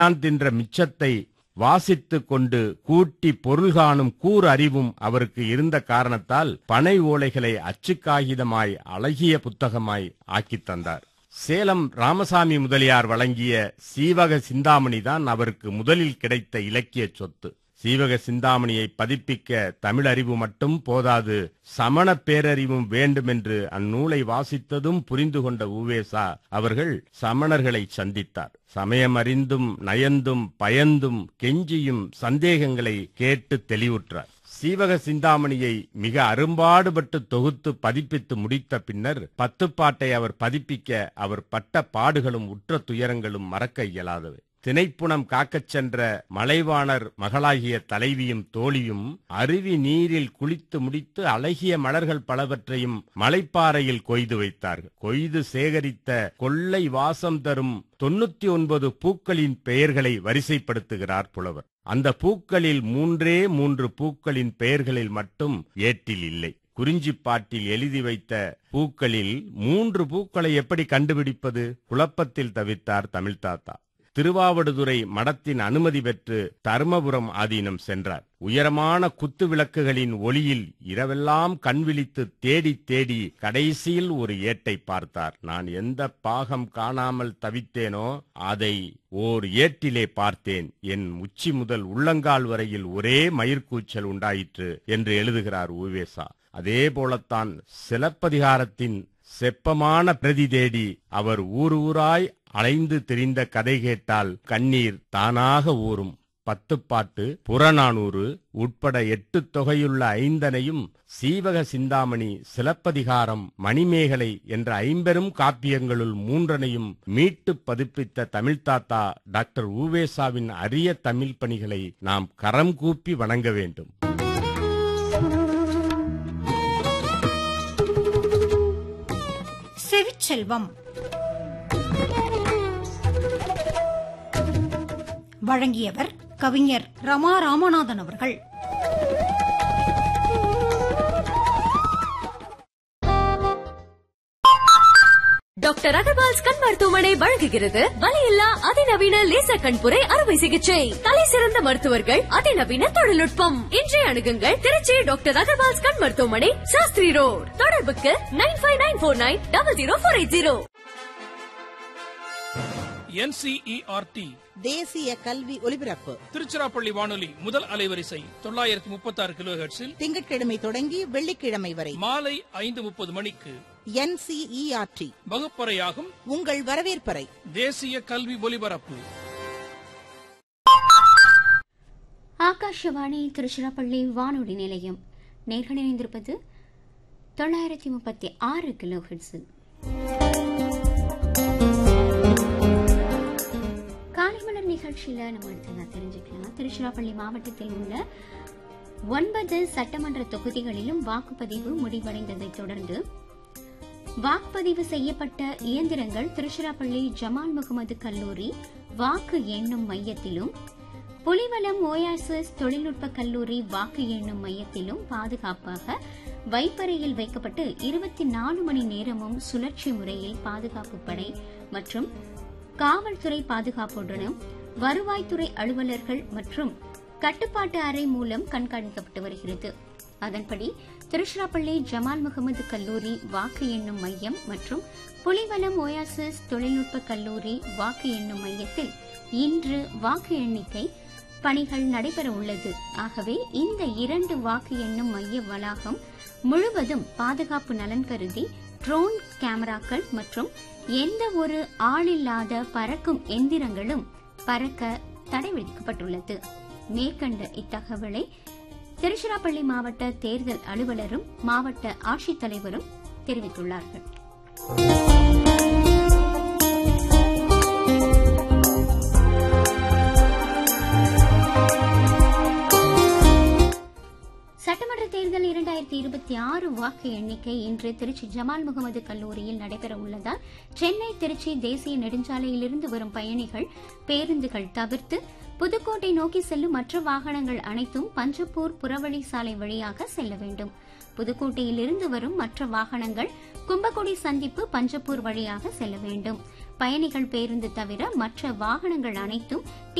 நான் தின்ற மிச்சத்தை வாசித்துக் கொண்டு கூட்டி பொருள் காணும் கூர் அறிவும் அவருக்கு இருந்த காரணத்தால் பனை ஓலைகளை அச்சு காகிதமாய் அழகிய புத்தகமாய் ஆக்கித் தந்தார் சேலம் ராமசாமி முதலியார் வழங்கிய சீவக சிந்தாமணி தான் அவருக்கு முதலில் கிடைத்த இலக்கிய சொத்து சீவக சிந்தாமணியை பதிப்பிக்க தமிழறிவு மட்டும் போதாது சமண பேரறிவும் வேண்டுமென்று அந்நூலை வாசித்ததும் புரிந்து கொண்ட உவேசா அவர்கள் சமணர்களை சந்தித்தார் சமயம் அறிந்தும் நயந்தும் பயந்தும் கெஞ்சியும் சந்தேகங்களை கேட்டு தெளிவுற்றார் சீவக சிந்தாமணியை மிக அரும்பாடுபட்டு தொகுத்து பதிப்பித்து முடித்த பின்னர் பத்துப்பாட்டை அவர் பதிப்பிக்க அவர் பட்ட பாடுகளும் உற்ற துயரங்களும் மறக்க இயலாதவை திணைப்புணம் காக்கச் சென்ற மலைவாணர் மகளாகிய தலைவியும் தோழியும் அருவி நீரில் குளித்து முடித்து அழகிய மலர்கள் பலவற்றையும் மலைப்பாறையில் கொய்து வைத்தார்கள் கொய்து சேகரித்த கொள்ளை வாசம் தரும் தொண்ணூத்தி ஒன்பது பூக்களின் பெயர்களை வரிசைப்படுத்துகிறார் புலவர் அந்த பூக்களில் மூன்றே மூன்று பூக்களின் பெயர்களில் மட்டும் ஏட்டில் இல்லை குறிஞ்சிப்பாட்டில் எழுதி வைத்த பூக்களில் மூன்று பூக்களை எப்படி கண்டுபிடிப்பது குழப்பத்தில் தவித்தார் தமிழ் தாத்தா திருவாவடுதுறை மடத்தின் அனுமதி பெற்று தர்மபுரம் ஆதீனம் சென்றார் உயரமான குத்து விளக்குகளின் ஒளியில் இரவெல்லாம் கண் விழித்து தேடி தேடி கடைசியில் ஒரு ஏட்டை பார்த்தார் நான் எந்த பாகம் காணாமல் தவித்தேனோ அதை ஓர் ஏட்டிலே பார்த்தேன் என் உச்சி முதல் உள்ளங்கால் வரையில் ஒரே மயிர்கூச்சல் உண்டாயிற்று என்று எழுதுகிறார் உவேசா அதே போலத்தான் சிலப்பதிகாரத்தின் செப்பமான பிரதி தேடி அவர் ஊர் ஊராய் அலைந்து திரிந்த கதை கேட்டால் கண்ணீர் தானாக ஊறும் பத்துப்பாட்டு புறநானூறு உட்பட எட்டு தொகையுள்ள ஐந்தனையும் சீவக சிந்தாமணி சிலப்பதிகாரம் மணிமேகலை என்ற ஐம்பெரும் காப்பியங்களுள் மூன்றனையும் மீட்டு பதிப்பித்த தமிழ்தாத்தா டாக்டர் ஊவேசாவின் அரிய தமிழ் பணிகளை நாம் கரம் கூப்பி வணங்க வேண்டும் செவிச்செல்வம் வழங்கியவர் கவிஞர் ரமா ராமநாதன் அவர்கள் டாக்டர் அகர்வால்ஸ் கண் மருத்துவமனை வழங்குகிறது வலியில்லா அதிநவீன லேசர் கண்புரை அறுவை சிகிச்சை தலை சிறந்த மருத்துவர்கள் அதிநவீன தொழில்நுட்பம் இன்றைய அணுகுங்கள் திருச்சி டாக்டர் அகர்வால்ஸ் கண் மருத்துவமனை சாஸ்திரி ரோட் தொடர்புக்கு nine five nine four nine double zero four eight zero NCERT தேசிய கல்வி ஒலிபரப்பு திருச்சிராப்பள்ளி வானொலி முதல் அலைவரிசை தொள்ளாயிரத்தி முப்பத்தாறு கிலோ ஹெர்ட்ஸில் திங்கட்கிழமை தொடங்கி வெள்ளிக்கிழமை வரை மாலை ஐந்து முப்பது மணிக்கு என்சிஇஆர்டி வகுப்பறையாகும் உங்கள் வரவேற்பறை தேசிய கல்வி ஒலிபரப்பு ஆகாஷவாணி திருச்சிராப்பள்ளி வானொலி நிலையம் நேர்கள் இணைந்திருப்பது தொள்ளாயிரத்தி முப்பத்தி ஆறு கிலோ ஹெட்ஸில் காலைமலர் நிகழ்ச்சியில் நம்ம அடுத்ததாக தெரிஞ்சுக்கலாம் திருச்சிராப்பள்ளி மாவட்டத்தில் உள்ள ஒன்பது சட்டமன்ற தொகுதிகளிலும் வாக்குப்பதிவு முடிவடைந்ததைத் தொடர்ந்து வாக்குப்பதிவு செய்யப்பட்ட இயந்திரங்கள் திருச்சிராப்பள்ளி ஜமால் முகமது கல்லூரி வாக்கு எண்ணும் மையத்திலும் புலிவலம் ஓயாசிஸ் தொழில்நுட்ப கல்லூரி வாக்கு எண்ணும் மையத்திலும் பாதுகாப்பாக வைப்பறையில் வைக்கப்பட்டு இருபத்தி நாலு மணி நேரமும் சுழற்சி முறையில் பாதுகாப்பு படை மற்றும் காவல்துறை பாதுகாப்புடனும் வருவாய்த்துறை அலுவலர்கள் மற்றும் கட்டுப்பாட்டு அறை மூலம் கண்காணிக்கப்பட்டு வருகிறது அதன்படி திருச்சிராப்பள்ளி ஜமால் முகமது கல்லூரி வாக்கு எண்ணும் மையம் மற்றும் புலிவலம் ஓயாசிஸ் தொழில்நுட்ப கல்லூரி வாக்கு எண்ணும் மையத்தில் இன்று வாக்கு எண்ணிக்கை பணிகள் நடைபெற உள்ளது ஆகவே இந்த இரண்டு வாக்கு எண்ணும் மைய வளாகம் முழுவதும் பாதுகாப்பு நலன் கருதி ட்ரோன் கேமராக்கள் மற்றும் எந்த ஒரு ஆளில்லாத பறக்கும் எந்திரங்களும் பறக்க தடை விதிக்கப்பட்டுள்ளது மேற்கண்ட இத்தகவலை திருச்சிராப்பள்ளி மாவட்ட தேர்தல் அலுவலரும் மாவட்ட ஆட்சித்தலைவரும் தெரிவித்துள்ளார்கள் சட்டமன்ற தேர்தல் இரண்டாயிரத்தி இருபத்தி ஆறு வாக்கு எண்ணிக்கை இன்று திருச்சி ஜமால் முகமது கல்லூரியில் நடைபெற உள்ளதால் சென்னை திருச்சி தேசிய நெடுஞ்சாலையிலிருந்து வரும் பயணிகள் பேருந்துகள் தவிர்த்து புதுக்கோட்டை நோக்கி செல்லும் மற்ற வாகனங்கள் அனைத்தும் பஞ்சப்பூர் புறவழி சாலை வழியாக செல்ல வேண்டும் புதுக்கோட்டையிலிருந்து வரும் மற்ற வாகனங்கள் கும்பகோடி சந்திப்பு பஞ்சப்பூர் வழியாக செல்ல வேண்டும் பயணிகள் பேருந்து தவிர மற்ற வாகனங்கள் அனைத்தும்